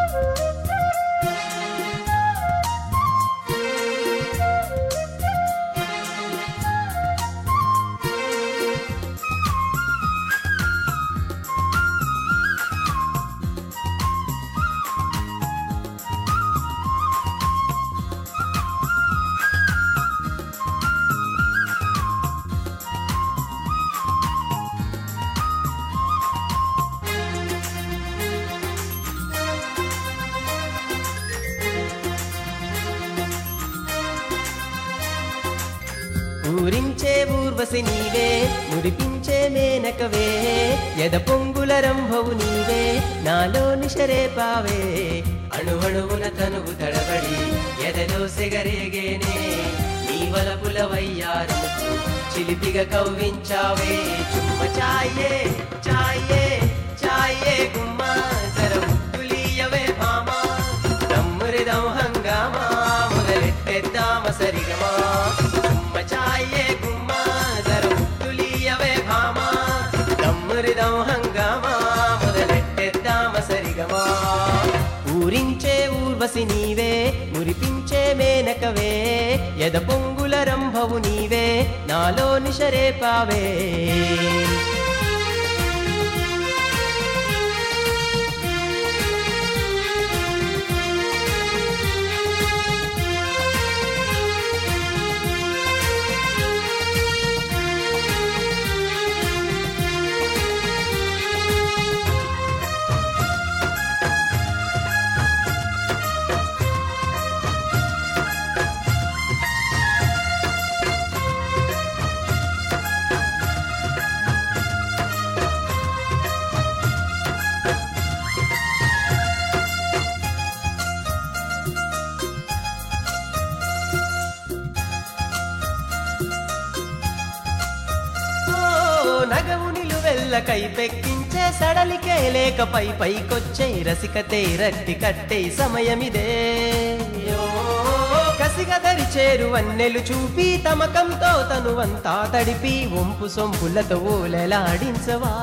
ఊరించే ఊర్వశి నీవే మురిపించే మేనకవే ఎద పొంగుల రంభవు నీవే నాలో నిషరేపావే అణువణువున తనువు తడబడి ఎదలో సెగరేగేనే నీ వలపుల వయ్యారముకు చిలిపిగా కవ్వించావే చుమ్మ చాయే చాయే చాయే గుమ్మా జర ముద్దులీయవే భామా దమ్మురిదం హంగామా మొదలెట్టేద్దామ సరిగమా గుమ్మ చాయే గుమ్మా జర ముద్దులీయవే భామా దమ్మురిదం హంగామా మొదలెట్టేద్దామ సరిగమా ఊరించే ఊర్వశి నీవే మురిపించే మేనకవే ఎద పొంగుల రంభవు నీవే నాలో నిషరేపావే ఓ నగవు నిలువెల్ల కై పెక్కించే సడలికే లేకపై పైకొచ్చే రసికతే రట్టి కట్టే సమయమిదే ఓ కసిగా దరి చేరు వన్నెలు చూపి తమకంతో తనువంతా తడిపి ఒంపు సొంపులతో ఓలెలాడించవా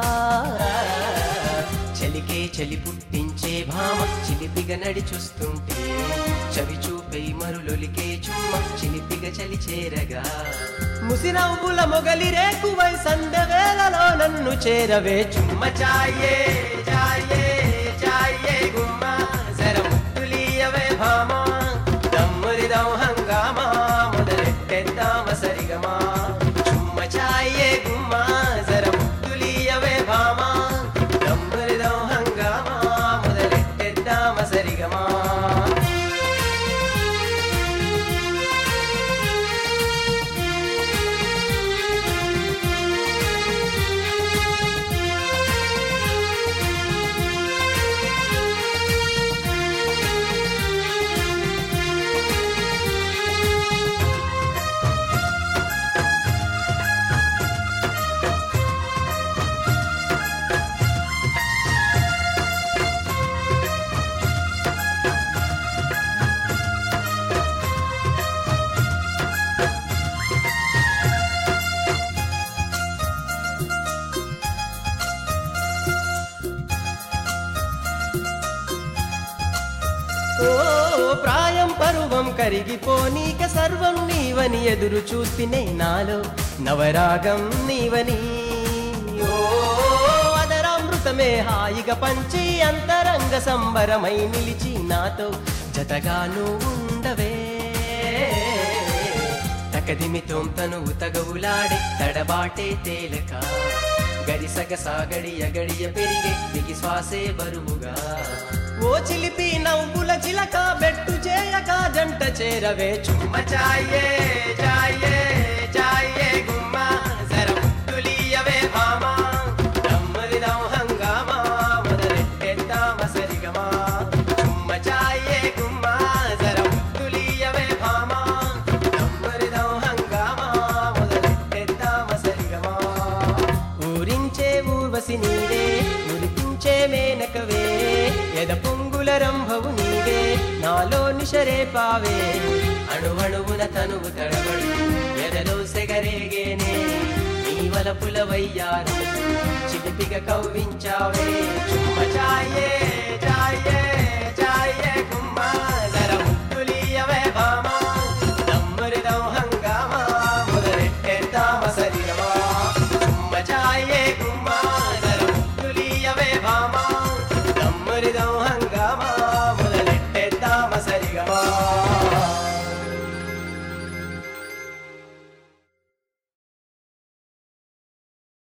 చలికే చలి పుట్టించే భామ చిలిపిగా నడి చూస్తుంటే చవి చూపే మరులొలికే చుమ్మ చిలిపిగా చలి చేరగా ముసినవ్వుల మొగలి రేకువై సందవేలలో నన్ను చేరవే చుమ్మ చాయే చాయే చాయే గుమ్మ జర ముద్దులీయవే భామ దమ్మురిదం హంగామా మొదలెట్టేద్దామ సరిగమా చుమ్మ చాయే గుమ్మ జర ముద్దులీయవే భామ దమ్మురిదం హంగామా మొదలెట్టేద్దామ సరిగమా ఓ ప్రాయం పరువం కరిగిపోనీక సర్వం నీవని ఎదురు చూస్తేనే నాలో నవరాగం నీవని ఓ అదరామృతమే హాయిగా పంచి అంతరంగ సంబరమై నిలిచి నాతో జతగా నువ్వు ఉండవే తకదిమితోం తను తగవులాడే తడబాటే తేలక గరిసగ సాగడియ గడియ పెరిగే దిగి శ్వాసే బరువుగా ఓ చిలిపి నవ్వుల చిలక బెట్టు చేయక జంట చేరవే చుమ్మ చాయే చాయే చాయే గుమ్మ జర ముద్దులీయవే భామా దమ్మరిదం హంగామా మొదలెట్టేద్దామ సరిగమా చుమ్మ చాయే గుమ్మ జర ముద్దులీయవే భామా దమ్మరిదం హంగామా మొదలెట్టేద్దామ సరిగమా ఊరించే ఊర్వశి నీవే మురిపించే మేనకవే ఎద పొంగుల రంభవు నీవే నాలో నిషరే పావే అణువణువున తనువు తడబడు ఎదలో సెగరేగేనే నీ వలపుల వయ్యారు చిలిపిగా కవ్వించావే చుమ్మ చాయే చాయే కోరిదాం